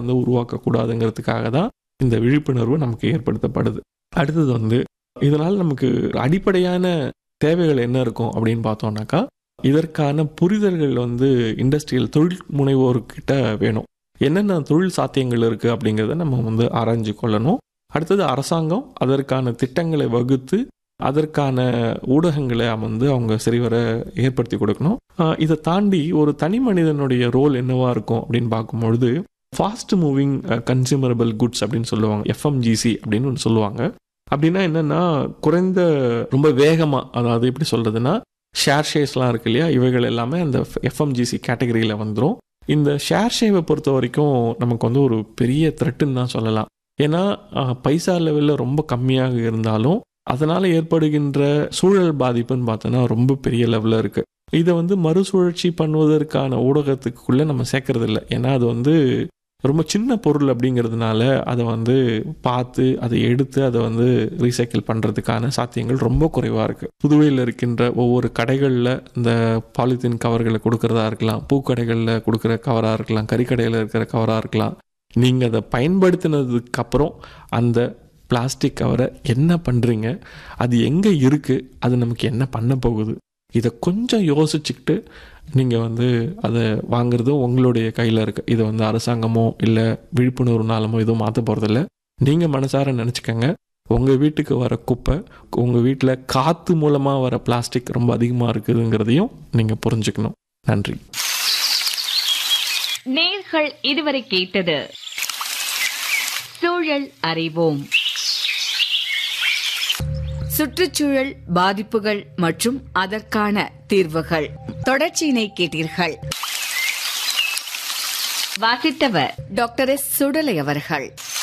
வந்து உருவாக்கக்கூடாதுங்கிறதுக்காக தான் இந்த விழிப்புணர்வு நமக்கு ஏற்படுத்தப்படுது அடுத்தது வந்து இதனால் நமக்கு அடிப்படையான தேவைகள் என்ன இருக்கும் அப்படின்னு பார்த்தோம்னாக்கா இதற்கான புரிதல்கள் வந்து இண்டஸ்ட்ரியல் தொழில் முனைவோர்கிட்ட வேணும் என்னென்ன தொழில் சாத்தியங்கள் இருக்குது அப்படிங்கிறத நம்ம வந்து ஆராய்ஞ்சு கொள்ளணும் அடுத்தது அரசாங்கம் அதற்கான திட்டங்களை வகுத்து அதற்கான ஊடகங்களை வந்து அவங்க சரிவர ஏற்படுத்தி கொடுக்கணும் ஆஹ் இதை தாண்டி ஒரு தனி மனிதனுடைய ரோல் என்னவா இருக்கும் அப்படின்னு பார்க்கும்பொழுது ஃபாஸ்ட் மூவிங் கன்சியூமரபிள் குட்ஸ் அப்படின்னு சொல்லுவாங்க எஃப்எம்ஜிசி அப்படின்னு ஒன்று சொல்லுவாங்க அப்படின்னா என்னன்னா குறைந்த ரொம்ப வேகமாக அதாவது எப்படி சொல்றதுன்னா ஷேர் ஷேஸ்லாம் இருக்கு இல்லையா இவைகள் எல்லாமே அந்த எஃப்எம்ஜிசி கேட்டகரியில் வந்துடும் இந்த ஷேர் ஷேவை பொறுத்த வரைக்கும் நமக்கு வந்து ஒரு பெரிய த்ரெட்டுன்னு தான் சொல்லலாம் ஏன்னா அஹ், பைசா லெவலில் ரொம்ப கம்மியாக இருந்தாலும் அதனால் ஏற்படுகின்ற சூழல் பாதிப்புன்னு பார்த்தோன்னா ரொம்ப பெரிய லெவலில் இருக்குது இதை வந்து மறுசுழற்சி பண்ணுவதற்கான ஊடகத்துக்குள்ளே நம்ம சேர்க்கறது இல்லை ஏன்னா அது வந்து ரொம்ப சின்ன பொருள் அப்படிங்கிறதுனால அதை வந்து பார்த்து அதை எடுத்து அதை வந்து ரீசைக்கிள் பண்ணுறதுக்கான சாத்தியங்கள் ரொம்ப குறைவாக இருக்குது புதுவையில் இருக்கின்ற ஒவ்வொரு கடைகளில் இந்த பாலித்தீன் கவர்களை கொடுக்கறதா இருக்கலாம் பூக்கடைகளில் கொடுக்குற கவராக இருக்கலாம் கறிக்கடையில் இருக்கிற கவராக இருக்கலாம் நீங்கள் அதை பயன்படுத்தினதுக்கு அப்புறம் அந்த பிளாஸ்டிக் கவரை என்ன பண்ணுறீங்க அது எங்கே இருக்குது அது நமக்கு என்ன பண்ண போகுது இதை கொஞ்சம் யோசிச்சுக்கிட்டு நீங்கள் வந்து அதை வாங்குறதும் உங்களுடைய கையில் இருக்கு இதை வந்து அரசாங்கமோ இல்லை விழிப்புணர்வுனாலமோ எதுவும் மாற்ற போகிறதில்ல நீங்கள் மனசார நினச்சிக்கங்க உங்கள் வீட்டுக்கு வர குப்பை உங்கள் வீட்டில் காற்று மூலமாக வர பிளாஸ்டிக் ரொம்ப அதிகமாக இருக்குதுங்கிறதையும் நீங்கள் புரிஞ்சுக்கணும் நன்றி நேர்கள் இதுவரை கேட்டது சூழல் அறிவோம் சுற்றுச்சூழல் பாதிப்புகள் மற்றும் அதற்கான தீர்வுகள் தொடர்ச்சியினை கேட்டீர்கள் வாசித்தவர் டாக்டர் எஸ் சுடலை அவர்கள்